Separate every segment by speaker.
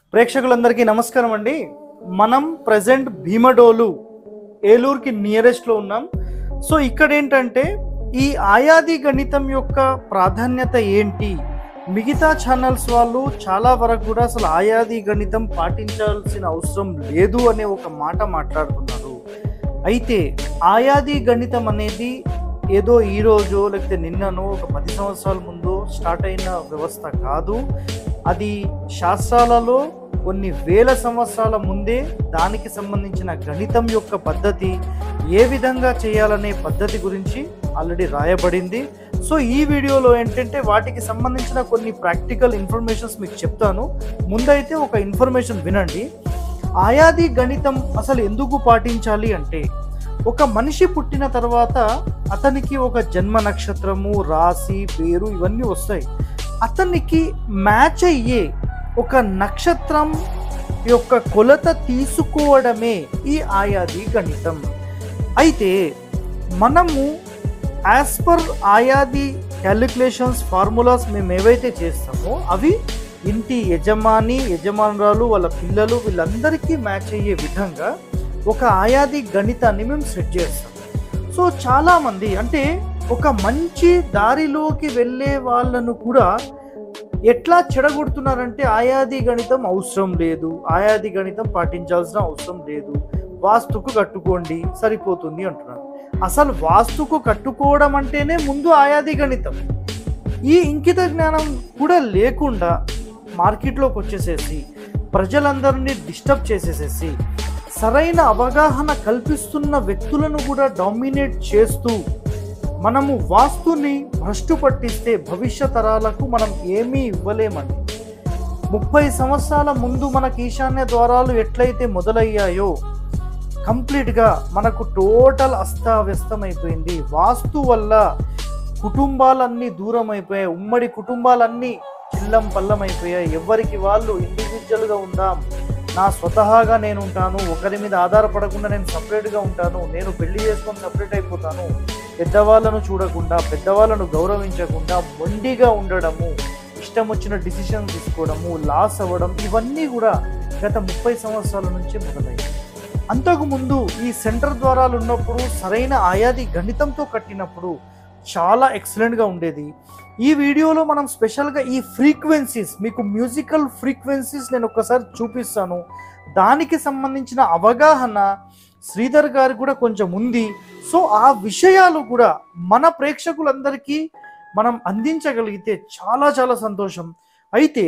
Speaker 1: ప్రేక్షకులందరికీ నమస్కారం అండి మనం ప్రజెంట్ భీమడోలు ఏలూరుకి నియరెస్ట్లో ఉన్నాం సో ఇక్కడ ఏంటంటే ఈ ఆయాది గణితం యొక్క ప్రాధాన్యత ఏంటి మిగతా ఛానల్స్ వాళ్ళు చాలా వరకు కూడా అసలు ఆయాది గణితం పాటించాల్సిన అవసరం లేదు అనే ఒక మాట మాట్లాడుతున్నారు అయితే ఆయాది గణితం అనేది ఏదో ఈ రోజు లేకపోతే నిన్ననో ఒక పది సంవత్సరాల ముందు స్టార్ట్ అయిన వ్యవస్థ కాదు అది శాస్త్రాలలో కొన్ని వేల సంవత్సరాల ముందే దానికి సంబంధించిన గణితం యొక్క పద్ధతి ఏ విధంగా చేయాలనే పద్ధతి గురించి ఆల్రెడీ రాయబడింది సో ఈ వీడియోలో ఏంటంటే వాటికి సంబంధించిన కొన్ని ప్రాక్టికల్ ఇన్ఫర్మేషన్స్ మీకు చెప్తాను ముందైతే ఒక ఇన్ఫర్మేషన్ వినండి ఆయాది గణితం అసలు ఎందుకు పాటించాలి అంటే ఒక మనిషి పుట్టిన తర్వాత అతనికి ఒక జన్మ నక్షత్రము రాశి పేరు ఇవన్నీ వస్తాయి అతనికి మ్యాచ్ అయ్యే ఒక నక్షత్రం యొక్క కొలత తీసుకోవడమే ఈ ఆయాది గణితం అయితే మనము యాజ్ పర్ ఆయాది క్యాలిక్యులేషన్స్ ఫార్ములాస్ మేము ఏవైతే చేస్తామో అవి ఇంటి యజమాని యజమానురాలు వాళ్ళ పిల్లలు వీళ్ళందరికీ మ్యాచ్ అయ్యే విధంగా ఒక ఆయాది గణితాన్ని మేము సెట్ చేస్తాం సో చాలామంది అంటే ఒక మంచి దారిలోకి వెళ్ళే వాళ్ళను కూడా ఎట్లా చెడగొడుతున్నారంటే ఆయాది గణితం అవసరం లేదు ఆయాది గణితం పాటించాల్సిన అవసరం లేదు వాస్తుకు కట్టుకోండి సరిపోతుంది అంటున్నారు అసలు వాస్తుకు కట్టుకోవడం అంటేనే ముందు ఆయాది గణితం ఈ ఇంకిత జ్ఞానం కూడా లేకుండా మార్కెట్లోకి వచ్చేసేసి ప్రజలందరినీ డిస్టర్బ్ చేసేసేసి సరైన అవగాహన కల్పిస్తున్న వ్యక్తులను కూడా డామినేట్ చేస్తూ మనము వాస్తుని భ్రష్టు పట్టిస్తే భవిష్య తరాలకు మనం ఏమీ ఇవ్వలేమండి ముప్పై సంవత్సరాల ముందు మనకి ఈశాన్య ద్వారాలు ఎట్లయితే మొదలయ్యాయో కంప్లీట్గా మనకు టోటల్ అస్తావ్యస్తం అయిపోయింది వాస్తు వల్ల కుటుంబాలన్నీ దూరం అయిపోయాయి ఉమ్మడి కుటుంబాలన్నీ చిల్లం పల్లం అయిపోయాయి ఎవరికి వాళ్ళు ఇండివిజువల్గా ఉందాం నా స్వతహాగా నేను ఉంటాను ఒకరి మీద ఆధారపడకుండా నేను సపరేట్గా ఉంటాను నేను పెళ్లి చేసుకొని సపరేట్ అయిపోతాను పెద్దవాళ్ళను చూడకుండా పెద్దవాళ్ళను గౌరవించకుండా మొండిగా ఉండడము ఇష్టం వచ్చిన డిసిషన్ తీసుకోవడము లాస్ అవ్వడం ఇవన్నీ కూడా గత ముప్పై సంవత్సరాల నుంచి మొదలయ్యాయి అంతకుముందు ఈ సెంటర్ ద్వారాలు ఉన్నప్పుడు సరైన ఆయాది గణితంతో కట్టినప్పుడు చాలా ఎక్సలెంట్గా ఉండేది ఈ వీడియోలో మనం స్పెషల్గా ఈ ఫ్రీక్వెన్సీస్ మీకు మ్యూజికల్ ఫ్రీక్వెన్సీస్ నేను ఒకసారి చూపిస్తాను దానికి సంబంధించిన అవగాహన శ్రీధర్ గారి కూడా కొంచెం ఉంది సో ఆ విషయాలు కూడా మన ప్రేక్షకులందరికీ మనం అందించగలిగితే చాలా చాలా సంతోషం అయితే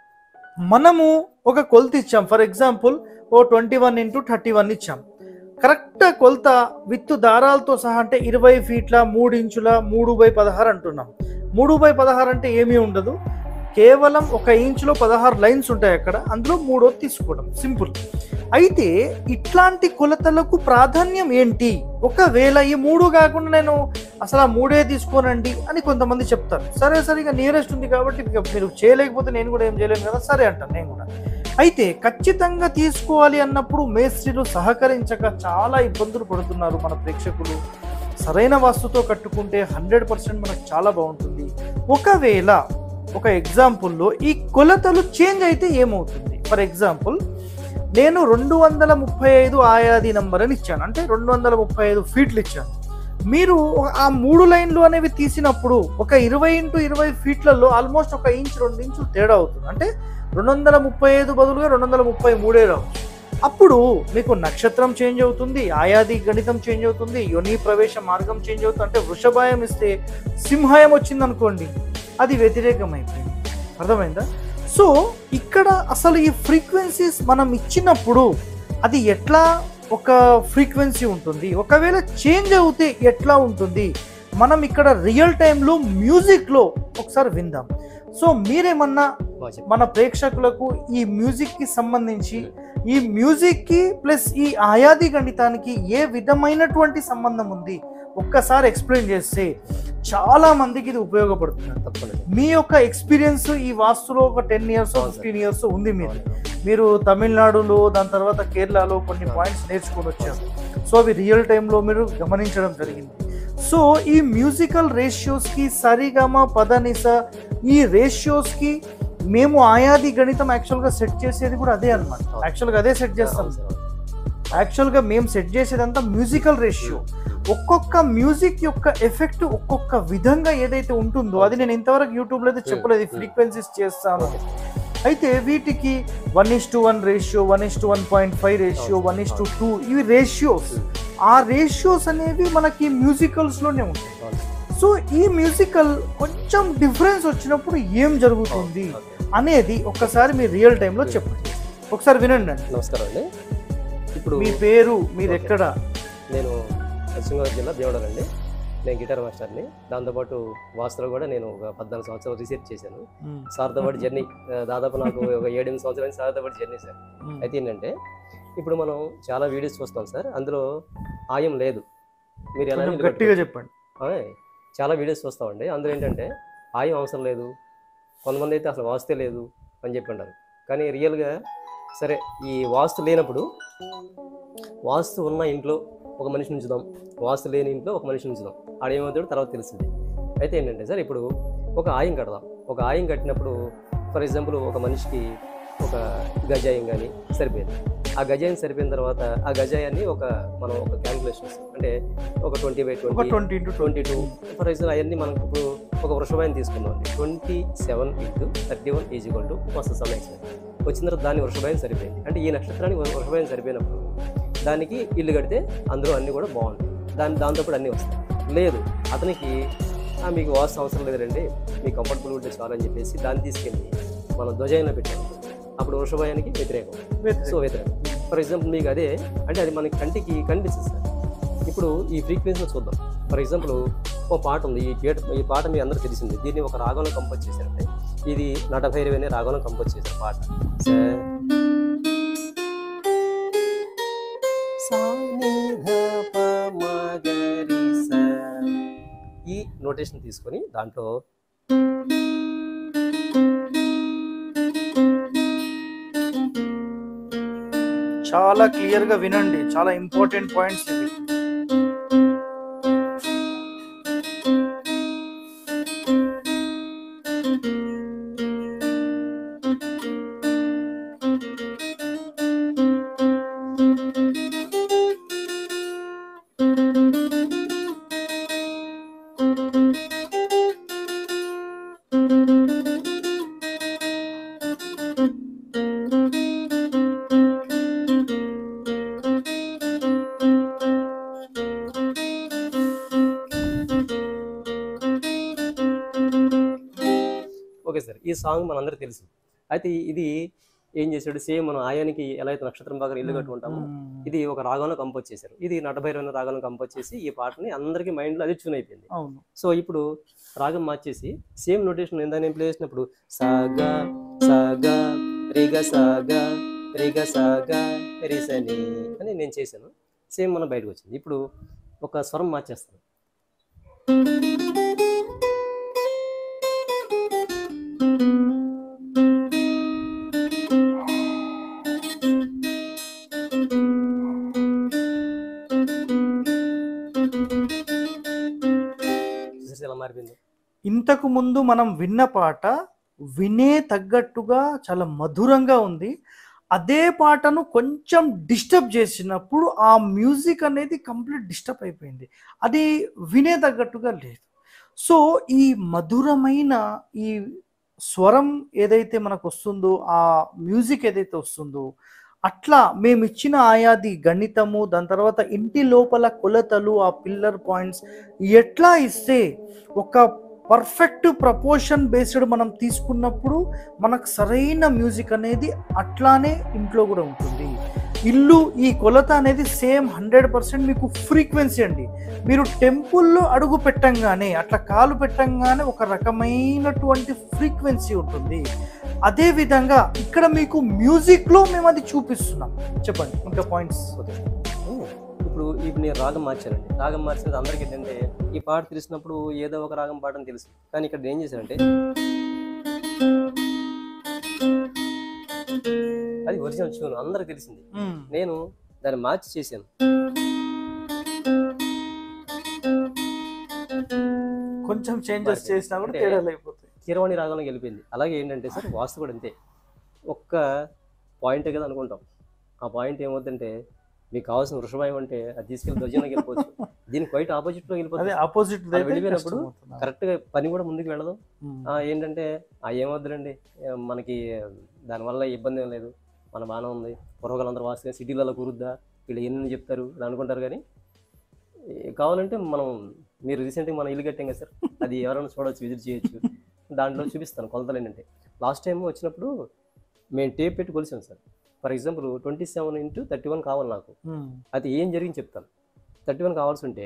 Speaker 1: మనము ఒక కొలత ఇచ్చాం ఫర్ ఎగ్జాంపుల్ ఓ twenty one into thirty one ఇచ్చాం కరెక్ట్ కొలత విత్ దారాలతో సహా అంటే ఇరవై ఫీట్ల మూడు ఇంచుల మూడు బై పదహారు అంటున్నాం మూడు బై పదహారు అంటే ఏమీ ఉండదు కేవలం ఒక ఇంచులో పదహారు లైన్స్ ఉంటాయి అక్కడ అందులో మూడో తీసుకోవడం సింపుల్ అయితే ఇట్లాంటి కొలతలకు ప్రాధాన్యం ఏంటి ఒకవేళ ఈ మూడు కాకుండా నేను అసలు ఆ మూడే తీసుకోనండి అని కొంతమంది చెప్తారు సరే సరే ఇక నియరెస్ట్ ఉంది కాబట్టి ఇక మీరు చేయలేకపోతే నేను కూడా ఏం చేయలేను కదా సరే అంటాను నేను కూడా అయితే ఖచ్చితంగా తీసుకోవాలి అన్నప్పుడు మేస్త్రీలు సహకరించక చాలా ఇబ్బందులు పడుతున్నారు మన ప్రేక్షకులు సరైన వస్తుతో కట్టుకుంటే హండ్రెడ్ పర్సెంట్ మనకు చాలా బాగుంటుంది ఒకవేళ ఒక ఎగ్జాంపుల్లో ఈ కొలతలు చేంజ్ అయితే ఏమవుతుంది ఫర్ ఎగ్జాంపుల్ నేను రెండు వందల ముప్పై ఐదు ఆయాది నంబర్ అని ఇచ్చాను అంటే రెండు వందల ముప్పై ఐదు ఫీట్లు ఇచ్చాను మీరు ఆ మూడు లైన్లు అనేవి తీసినప్పుడు ఒక ఇరవై ఇంటూ ఇరవై ఫీట్లలో ఆల్మోస్ట్ ఒక ఇంచ్ రెండు ఇంచులు తేడా అవుతుంది అంటే రెండు వందల ముప్పై ఐదు బదులుగా రెండు వందల ముప్పై మూడే రావచ్చు అప్పుడు మీకు నక్షత్రం చేంజ్ అవుతుంది ఆయాది గణితం చేంజ్ అవుతుంది యోని ప్రవేశ మార్గం చేంజ్ అవుతుంది అంటే వృషభాయం ఇస్తే సింహాయం వచ్చింది అనుకోండి అది వ్యతిరేకం అయిపోయింది అర్థమైందా సో ఇక్కడ అసలు ఈ ఫ్రీక్వెన్సీస్ మనం ఇచ్చినప్పుడు అది ఎట్లా ఒక ఫ్రీక్వెన్సీ ఉంటుంది ఒకవేళ చేంజ్ అవుతే ఎట్లా ఉంటుంది మనం ఇక్కడ రియల్ టైంలో మ్యూజిక్లో ఒకసారి విందాం సో మీరేమన్నా మన ప్రేక్షకులకు ఈ మ్యూజిక్కి సంబంధించి ఈ మ్యూజిక్కి ప్లస్ ఈ ఆయాది గణితానికి ఏ విధమైనటువంటి సంబంధం ఉంది ఒక్కసారి ఎక్స్ప్లెయిన్ చేస్తే చాలా మందికి ఇది ఉపయోగపడుతుంది
Speaker 2: తప్పలేదు
Speaker 1: మీ యొక్క ఎక్స్పీరియన్స్ ఈ వాస్తులో ఒక టెన్ ఇయర్స్
Speaker 2: అవును సార్.
Speaker 1: ఫిఫ్టీన్ ఇయర్స్ ఉంది మీరు మీరు తమిళనాడులో దాని తర్వాత కేరళలో కొన్ని
Speaker 2: అవును.
Speaker 1: పాయింట్స్ నేర్చుకొని వచ్చారు సో అవి రియల్ టైంలో మీరు గమనించడం జరిగింది సో ఈ మ్యూజికల్ రేషియోస్కి సరిగమ పదనిస ఈ రేషియోస్కి మేము ఆయాది గణితం యాక్చువల్గా సెట్ చేసేది కూడా అదే అనమాట
Speaker 2: అవును.
Speaker 1: యాక్చువల్గా అదే సెట్ చేస్తాం
Speaker 2: అవును సార్, అవును.
Speaker 1: యాక్చువల్గా మేము సెట్ చేసేదంతా మ్యూజికల్ రేషియో ఒక్కొక్క మ్యూజిక్ యొక్క ఎఫెక్ట్ ఒక్కొక్క విధంగా ఏదైతే ఉంటుందో అది నేను ఇంతవరకు యూట్యూబ్లో అయితే చెప్పలేదు
Speaker 2: Hmm.
Speaker 1: ఫ్రీక్వెన్సీస్ చేస్తాను అయితే వీటికి one is to one ratio one is to one point five ratio
Speaker 2: అవును.
Speaker 1: వన్ ఇస్ టు టూ ఇవి రేషియోస్ ఆ రేషియోస్ అనేవి మనకి musicals-లోనే ఉంటాయి
Speaker 2: అవును.
Speaker 1: సో ఈ మ్యూజికల్ కొంచెం డిఫరెన్స్ వచ్చినప్పుడు ఏం జరుగుతుంది
Speaker 2: ఓకే.
Speaker 1: అనేది ఒక్కసారి మీరు రియల్ టైంలో చెప్పండి ఒకసారి వినండి అండి
Speaker 2: నమస్కారం అండి ఇప్పుడు
Speaker 1: మీ పేరు మీరు
Speaker 2: ఓకే.
Speaker 1: ఎక్కడ
Speaker 2: నేను పశ్చిమ గోదావరి జిల్లా దేవడల్ అండి నేను గిటార్ మాస్టర్ని దాంతోపాటు వాస్తులో కూడా నేను ఒక పద్నాలుగు సంవత్సరాలు రీసెర్చ్ చేశాను సార్తో పాటు జర్నీ ఆ, దాదాపు నాకు ఒక ఏడెనిమిది సంవత్సరాలు సార్తో పాటు జర్నీ సార్ అయితే ఏంటంటే ఇప్పుడు మనం చాలా వీడియోస్ చూస్తాం సార్ అందులో ఆయం లేదు మీరు ఎలా
Speaker 1: కొంచెం గట్టిగా చెప్పండి
Speaker 2: ఆయ్, చాలా వీడియోస్ చూస్తామండి అందులో ఏంటంటే ఆయం అవసరం లేదు కొంతమంది అయితే అసలు వాస్తే లేదు అని చెప్పి అంటారు కానీ రియల్గా సరే ఈ వాస్తు లేనప్పుడు వాస్తు ఉన్న ఇంట్లో ఒక మనిషిని ఉంచుదాం వాస్తు లేని ఇంట్లో ఒక మనిషిని ఉంచుదాం ఆడేమవుతాడో తర్వాత తెలుస్తుంది అయితే ఏంటంటే సార్ ఇప్పుడు ఒక ఆయం కడదాం ఒక ఆయం కట్టినప్పుడు ఫర్ ఎగ్జాంపుల్ ఒక మనిషికి ఒక గజాయం కానీ సరిపోయింది ఆ గజాయం సరిపోయిన తర్వాత ఆ గజాయాన్ని ఒక మనం ఒక క్యాల్కులేషన్స్ అంటే ఒక ట్వంటీ బై
Speaker 1: ఒక
Speaker 2: twenty
Speaker 1: twenty into
Speaker 2: twenty two for example అవన్నీ మనకు ఇప్పుడు ఒక వృషభాయం తీసుకుందాం అండి twenty seven into thirty one is equal to వస్తుంది సమ్ ఎక్స్ వచ్చిన తర్వాత దాని వృషభాయం సరిపోయింది అంటే ఈ నక్షత్రానికి వృషభాయం సరిపోయినప్పుడు దానికి ఇల్లు కడితే అందులో అన్నీ కూడా బాగుంటాయి దాని దాంతోపాటు అన్నీ వస్తాయి లేదు అతనికి "ఆ, మీకు వాస్తు అవసరం లేదండి మీకు కంఫర్టబుల్ ఉంటే చాలు అని చెప్పేసి దాన్ని తీసుకెళ్ళి మనం ధ్వజాయంలో పెట్టాము అప్పుడు వృషభాయానికి వ్యతిరేకం సో వ్యతిరేకం ఫర్ ఎగ్జాంపుల్ మీకు అదే అంటే అది మనకి కంటికి కనిపిస్తుంది సార్ ఇప్పుడు ఈ ఫ్రీక్వెన్సీలో చూద్దాం ఫర్ ఎగ్జాంపుల్ ఓ పాట ఉంది ఈ పాట ఈ పాట మీ అందరూ తెలిసింది దీన్ని ఒక రాగంలో కంపోజ్ చేశారంటే ఇది నటభైరవి అనే రాగంలో కంపోజ్ చేశారు పాట సార్ సా ని ధ ప మ గ రి స. ఈ నోటేషన్ తీసుకొని దాంట్లో
Speaker 1: చాలా క్లియర్ గా వినండి చాలా ఇంపార్టెంట్ పాయింట్స్ ఇవి
Speaker 2: ఓకే సార్ ఈ సాంగ్ మనందరికీ తెలుసు అయితే ఇది ఏం చేశాడు సేమ్ మనం ఆయానికి ఎలా అయితే నక్షత్రం బాగా ఇల్లు కట్టుకుంటామో ఇది ఒక రాగంలో కంపోజ్ చేశారు ఇది నటభైరవ రాగంలో కంపోజ్ చేసి ఈ పాటని అందరికీ మైండ్లో అది ట్యూన్ అయిపోయింది
Speaker 1: అవును
Speaker 2: సో ఇప్పుడు రాగం మార్చేసి సేమ్ నోటేషన్ ఇందా నేను ప్లే చేసినప్పుడు సాగా సాగా రిగ సాగా రిగ సాగా రిసని అని నేను చేశాను సేమ్ మనం బయటకు వచ్చింది ఇప్పుడు ఒక స్వరం మార్చేస్తాను చూసేసి ఎలా మారిపోయింది
Speaker 1: ఇంతకు ముందు మనం విన్న పాట వినే తగ్గట్టుగా చాలా మధురంగా ఉంది అదే పాటను కొంచెం డిస్టర్బ్ చేసినప్పుడు ఆ మ్యూజిక్ అనేది కంప్లీట్ డిస్టర్బ్ అయిపోయింది అది వినే తగ్గట్టుగా లేదు సో ఈ మధురమైన ఈ స్వరం ఏదైతే మనకు వస్తుందో ఆ మ్యూజిక్ ఏదైతే వస్తుందో అట్లా మేము ఇచ్చిన ఆయాది గణితము దాని తర్వాత ఇంటి లోపల కొలతలు ఆ పిల్లర్ పాయింట్స్ ఎట్లా ఇస్తే ఒక పర్ఫెక్ట్ ప్రపోర్షన్ బేస్డ్ మనం తీసుకున్నప్పుడు మనకు సరైన మ్యూజిక్ అనేది అట్లానే ఇంట్లో కూడా ఉంటుంది ఇల్లు ఈ కొలత అనేది సేమ్ హండ్రెడ్ పర్సెంట్ మీకు ఫ్రీక్వెన్సీ అండి మీరు టెంపుల్లో అడుగు పెట్టంగానే అట్లా కాలు పెట్టంగానే ఒక రకమైనటువంటి ఫ్రీక్వెన్సీ ఉంటుంది అదే విధంగా ఇక్కడ మీకు మ్యూజిక్లో మేము అది చూపిస్తున్నాం చెప్పండి ఇంకా పాయింట్స్
Speaker 2: ఓకే ఇప్పుడు ఇప్పుడు నేను రాగం మార్చానండి రాగం మార్చినది అందరికీ ఏంటంటే ఈ పాట తెలిసినప్పుడు ఏదో ఒక రాగం పాడని తెలుసు కానీ ఇక్కడ ఏం చేశానంటే అది ఒరిజినల్ ట్యూన్ అందరికి తెలిసింది నేను దాన్ని మార్చి చేశాను
Speaker 1: కొంచెం చేంజెస్ చేసినా కూడా
Speaker 2: అంటే-
Speaker 1: తేడాలు అయిపోతాయి
Speaker 2: కీరవాణి రాగంలోకి వెళ్ళిపోయింది అలాగే ఏంటంటే సార్ వాస్తు కూడా అంతే ఒక్క పాయింటే కదా అనుకుంటాం ఆ పాయింట్ ఏమవుతుందంటే మీకు కావాల్సిన వృషభాయం అంటే అది తీసుకెళ్ళి ధ్వజంలోకి వెళ్ళిపోవచ్చు దీనికి క్వైట్ ఆపోజిట్లో
Speaker 1: అదే
Speaker 2: వెళ్ళిపోతుంది
Speaker 1: ఆపోజిట్
Speaker 2: అలా వెళ్ళిపోయినప్పుడు కరెక్ట్గా పని కూడా ముందుకు వెళ్ళదు
Speaker 1: Hmm.
Speaker 2: ఆ, ఏంటంటే ఆ ఏమవుతుందండి ఏ, మనకి దానివల్ల ఇబ్బంది ఏం లేదు మన బాగానే ఉంది పురోగలందరూ వాస్తుగా సిటీలలో కురుద్దా వీళ్ళు ఎన్ని చెప్తారు ఇలా అనుకుంటారు కానీ ఏ, కావాలంటే మనం మీరు రీసెంట్గా మన ఇల్లు కట్టాం కదా సార్ అది ఎవరైనా చూడవచ్చు విజిట్ చేయొచ్చు దాంట్లో చూపిస్తాను కొలతలు ఏంటంటే లాస్ట్ టైం వచ్చినప్పుడు మేము టేప్ పెట్టి కొలిసాం sir for example twenty seven into thirty one కావాలి నాకు అది ఏం జరిగింది చెప్తాను థర్టీ వన్ కావాల్సి ఉంటే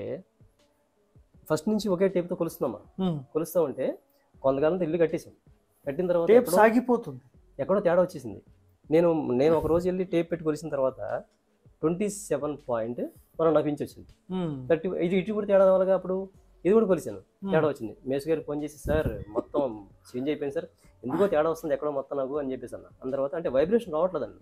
Speaker 2: ఫస్ట్ నుంచి ఒకే టేప్తో కొలుస్తున్నామా కొలుస్తూ ఉంటే కొంతకాలంతో ఇల్లు కట్టేసాం కట్టిన తర్వాత
Speaker 1: టేప్
Speaker 2: ఎక్కడో-
Speaker 1: సాగిపోతుంది
Speaker 2: ఎక్కడో తేడా వచ్చేసింది నేను నేను ఒక రోజు వెళ్ళి టేప్ పెట్టి కొలిసిన తర్వాత ట్వంటీ సెవెన్ పాయింట్ మనం నాకు ఇంచ్ వచ్చింది థర్టీ ఇది ఇటు కూడా తేడా వల్ల అప్పుడు ఇది కూడా కొలిసాను తేడా వచ్చింది మేసు గారికి ఫోన్ చేసి సార్ మొత్తం చేంజ్ అయిపోయింది సార్ ఎందుకో తేడా వస్తుంది ఎక్కడో మొత్తం నాకు అని చెప్పేసి అన్న అంత తర్వాత అంటే వైబ్రేషన్ రావట్లేదండి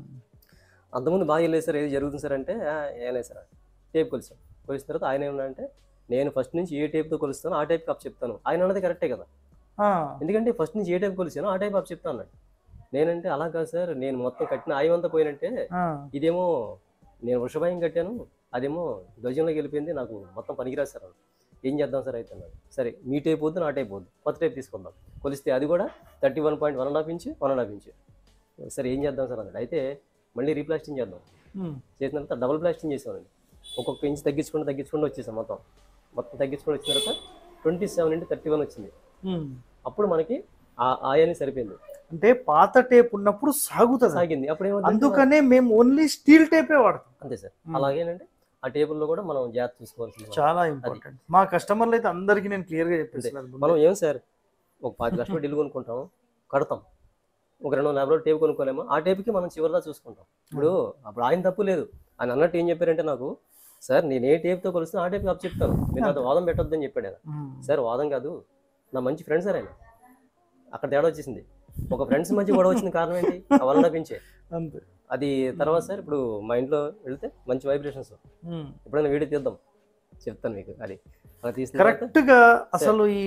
Speaker 2: అంతకుముందు బాగా వెళ్ళలేదు సార్ ఏది జరుగుతుంది సార్ అంటే "ఆ, ఏం లేదు సార్ టేప్ కొలిసాం కొలిసిన తర్వాత ఆయన ఏమన్నా నేను ఫస్ట్ నుంచి ఏ టేప్తో కొలుస్తానో ఆ టైప్ అప్ చెప్తాను ఆయన అన్నది కరెక్టే కదా ఎందుకంటే ఫస్ట్ నుంచి ఏ టైప్ కొలిసానో ఆ టైప్ అప్ చెప్తాను అన్నాడు నేనంటే అలా కాదు సార్ నేను మొత్తం కట్టిన ఆయం అంతా పోయినంటే ఇదేమో నేను వృషభాయం కట్టాను అదేమో ధ్వజంలోకి వెళ్ళిపోయింది నాకు మొత్తం పనికిరాదు సార్ అన్నాడు. ఏం చేద్దాం సార్ అయితే అన్నాడు సరే మీ టైప్ వద్దు నా టైప్ వద్దు కొత్త టైప్ తీసుకుందాం కొలిస్తే అది కూడా thirty one point one and half inch one and half inch సరే ఏం చేద్దాం సార్ అన్నాడు అయితే మళ్ళీ రీప్లాస్టింగ్ చేద్దాం చేసిన తర్వాత డబుల్ ప్లాస్టింగ్ చేసామండి ఒక్కొక్క ఇంచ్ తగ్గించుకుంటూ తగ్గించుకుంటూ వచ్చేసాం మొత్తం మొత్తం తగ్గించుకుంటూ వచ్చిన తర్వాత twenty seven into thirty one వచ్చింది అప్పుడు మనకి ఆ ఆయాన్ని సరిపోయింది
Speaker 1: అంటే పాత టేప్ ఉన్నప్పుడు సాగుతుంది
Speaker 2: సాగింది అప్పుడు ఏమవుతుంది
Speaker 1: అందుకనే మేము ఓన్లీ స్టీల్ టేపే వాడతాం
Speaker 2: అంతే సార్
Speaker 1: Hmm.
Speaker 2: అలాగేనంటే ఆ టేబుల్లో కూడా మనం జాగ్రత్త చూసుకోవాల్సింది
Speaker 1: చాలా ఇంపార్టెంట్ మా కస్టమర్లు అయితే అందరికి నేను క్లియర్ గా చెప్పేస్తున్నాను
Speaker 2: మనం ఏం సార్ ఒక పది లక్షలు ఇల్లు కొనుక్కుంటాం కడతాం ఒక రెండు వందల యాభై టేప్ కొనుక్కోలేము ఆ టేప్కి మనం చివరిదా చూసుకుంటాం ఇప్పుడు అప్పుడు ఆయన తప్పు లేదు ఆయన అన్నట్టు ఏం చెప్పారంటే నాకు సార్ నేను ఏ టేప్తో కొలిస్తే ఆ టేప్ అప్ చెప్తాను మీరు నాతో వాదం పెట్టొద్దని చెప్పాడు ఆయన సార్ వాదం కాదు నా మంచి ఫ్రెండ్ సార్ ఆయన అక్కడ తేడా వచ్చేసింది ఒక ఫ్రెండ్స్ మధ్య గొడవ వచ్చిన కారణం ఏంటి ఆ వలన పెంచే
Speaker 1: అంతే
Speaker 2: అది తర్వాత సార్ ఇప్పుడు మా ఇంట్లో వెళ్తే మంచి వైబ్రేషన్స్ ఎప్పుడైనా వీడియో తీద్దాం చెప్తాను మీకు అది అలా తీసిన తర్వాత
Speaker 1: కరెక్ట్ గా అసలు ఈ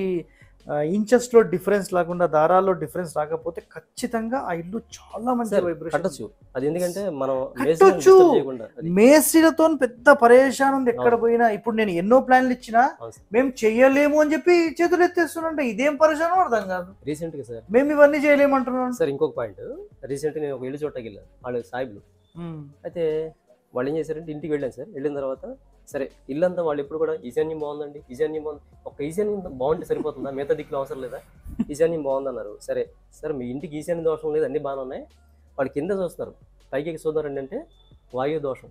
Speaker 1: ఇంచెస్ లో డిఫరెన్స్ లేకుండా దారాల్లో డిఫరెన్స్ రాకపోతే ఖచ్చితంగా ఆ ఇల్లు చాలా మంచి
Speaker 2: సార్,
Speaker 1: వైబ్రేషన్
Speaker 2: కట్టొచ్చు అది ఎందుకంటే మనం
Speaker 1: కట్టొచ్చు.
Speaker 2: మేస్త్రిని disturb చేయకుండా అది.
Speaker 1: మేస్త్రిలతో పెద్ద పరేషాన్ ఉంది ఎక్కడ
Speaker 2: అవును.
Speaker 1: పోయినా ఇప్పుడు నేను ఎన్నో ప్లాన్లు ఇచ్చినా
Speaker 2: అవును సార్.
Speaker 1: మేము చెయ్యలేము అని చెప్పి చేతులు ఎత్తేస్తున్నా ఇదేం పరేషానో అర్థం కాదు
Speaker 2: రీసెంట్ గా సార్
Speaker 1: మేము ఇవన్నీ చేయలేమంటున్నాను
Speaker 2: సార్ ఇంకొక పాయింట్ రీసెంట్ నేను ఒక ఇల్లు చోటకి వెళ్ళాను వాళ్ళు సాయిబులు అయితే వాళ్ళు ఏం చేశారంటే ఇంటికి వెళ్ళాను సార్ వెళ్ళిన తర్వాత సరే ఇల్లంతా వాళ్ళు ఎప్పుడు కూడా ఈశాన్యం బాగుందండి ఈశాన్యం బాగుంది ఒక ఈశాన్యం బాగుంటే సరిపోతుందా మిగతా దిక్కులు అవసరం లేదా ఈశాన్యం బాగుంది అన్నారు సరే సార్ మీ ఇంటికి ఈశాన్యం దోషం లేదు అన్ని బాగానే ఉన్నాయి వాళ్ళు కింద చూస్తున్నారు పైకి ఎక్కి చూద్దారండి అంటే వాయు దోషం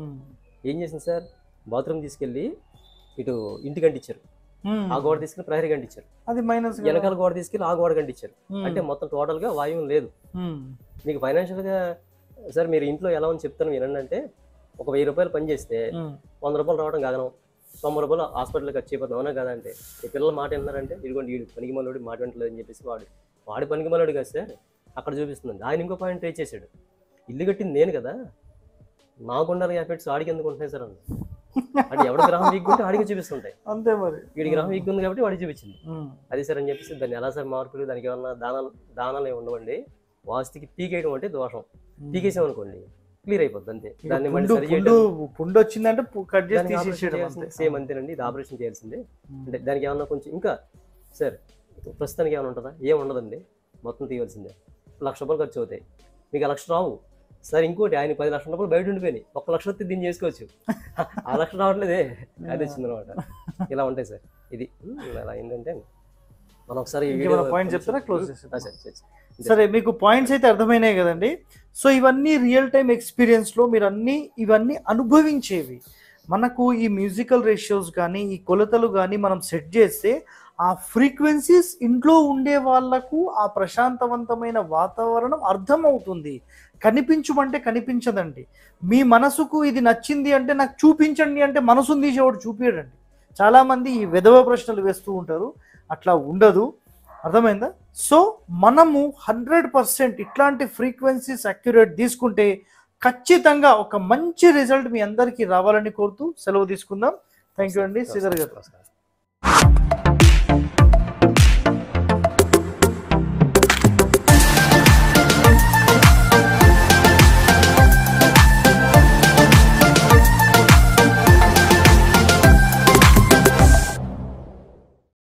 Speaker 2: ఏం చేసింది సార్ బాత్రూమ్ తీసుకెళ్ళి ఇటు ఇంటికి అంటించారు ఆ గోడ తీసుకెళ్ళి ప్రహరీ కంటించారు
Speaker 1: అది మైనస్
Speaker 2: వెనకాల గోడ తీసుకెళ్ళి ఆ గోడ కంటించారు అంటే మొత్తం టోటల్ గా వాయువు లేదు మీకు ఫైనాన్షియల్ గా సార్ మీరు ఇంట్లో ఎలా అని చెప్తాను వినండి అంటే ఒక వెయ్యి రూపాయలు పని చేస్తే వంద రూపాయలు రావడం గగనం తొంభై రూపాయలు హాస్పిటల్ ఖర్చు అయిపోతుంది అవునా కదా అంటే ఈ పిల్లల మాట విన్నారంటే ఇదిగోండి వీడు పనికి మళ్ళీ మాట వింటలేదు అని చెప్పేసి వాడు వాడి పనికి మళ్ళీ కాదు సార్ అక్కడ చూపిస్తుంది ఆయన ఇంకో పాయింట్ రేట్ చేశాడు ఇల్లు కట్టింది నేను కదా నాకు ఉండాలి ఎఫెక్ట్స్ ఆడికి ఎందుకు ఉంటున్నాయి సార్ అన్న అంటే ఎవడ గ్రహం వీక్ ఉంటే ఆడికి చూపిస్తుంటాయి
Speaker 1: అంతే మరి
Speaker 2: వీడి గ్రహం వీక్ ఉంది కాబట్టి వాడికి చూపించింది
Speaker 1: ఉమ్.
Speaker 2: అది సార్ అని చెప్పేసి దాన్ని ఎలా సార్ మార్పులు దానికి ఏమన్నా దానాలు దానాలు ఏమి ఉండవండి వాస్తుకి పీకేయడం అంటే దోషం పీకేసాం అనుకోండి క్లియర్ అయిపోద్ది అంతే
Speaker 1: ఇక
Speaker 2: దాన్ని మళ్ళీ
Speaker 1: పుండు
Speaker 2: సరి
Speaker 1: పుండు పుండు వచ్చిందంటే పు- కట్ చేసి తీసేసేయడం అంతే
Speaker 2: సేమ్ అంతేనండి ఇది ఆపరేషన్ చేయాల్సిందే అంటే దానికి ఏమన్నా కొంచెం ఇంకా సార్ ప్రస్తుతానికి ఏమైనా ఉంటుందా ఏం ఉండదండి మొత్తం తీయవలసిందే లక్ష రూపాయలు ఖర్చు అవుతాయి మీకు ఆ లక్ష రావు సార్ ఇంకోటి ఆయన పది లక్షల రూపాయలు బయట ఉండిపోయినాయి ఒక్క లక్ష వస్తే దీన్ని చేసుకోవచ్చు ఆ లక్ష రావట్లేదే అది వచ్చింది అనమాట ఇలా ఉంటాయి సార్ ఇది ఉమ్, అలా ఏంటంటే మనం ఒకసారి ఈ
Speaker 1: ఇంకేమైనా
Speaker 2: వీడియో
Speaker 1: point చెప్తారా? Close
Speaker 2: ఆ,
Speaker 1: చేసేద్దాం.
Speaker 2: Sir, sir, sir.
Speaker 1: సరే మీకు పాయింట్స్ అయితే అర్థమైనాయి కదండి సో ఇవన్నీ రియల్ టైం ఎక్స్పీరియన్స్ లో మీరు అన్ని ఇవన్నీ అనుభవించేవి మనకు ఈ మ్యూజికల్ రేషియోస్ కానీ ఈ కొలతలు కానీ మనం సెట్ చేస్తే ఆ ఫ్రీక్వెన్సీస్ ఇంట్లో ఉండే వాళ్ళకు ఆ ప్రశాంతవంతమైన వాతావరణం అర్థమవుతుంది కనిపించమంటే కనిపించదండి మీ మనసుకు ఇది నచ్చింది అంటే నాకు చూపించండి అంటే మనసుని తీసేవాడు చూపించడండి చాలామంది ఈ విధవ ప్రశ్నలు వేస్తూ ఉంటారు అట్లా ఉండదు అర్థమైందా సో మనము హండ్రెడ్ పర్సెంట్ ఇట్లాంటి ఫ్రీక్వెన్సీస్ అక్యురేట్ తీసుకుంటే ఖచ్చితంగా ఒక మంచి రిజల్ట్ మీ అందరికీ రావాలని కోరుతూ సెలవు తీసుకుందాం థ్యాంక్ యూ అండి శ్రీధర్ గారు
Speaker 2: నమస్కారం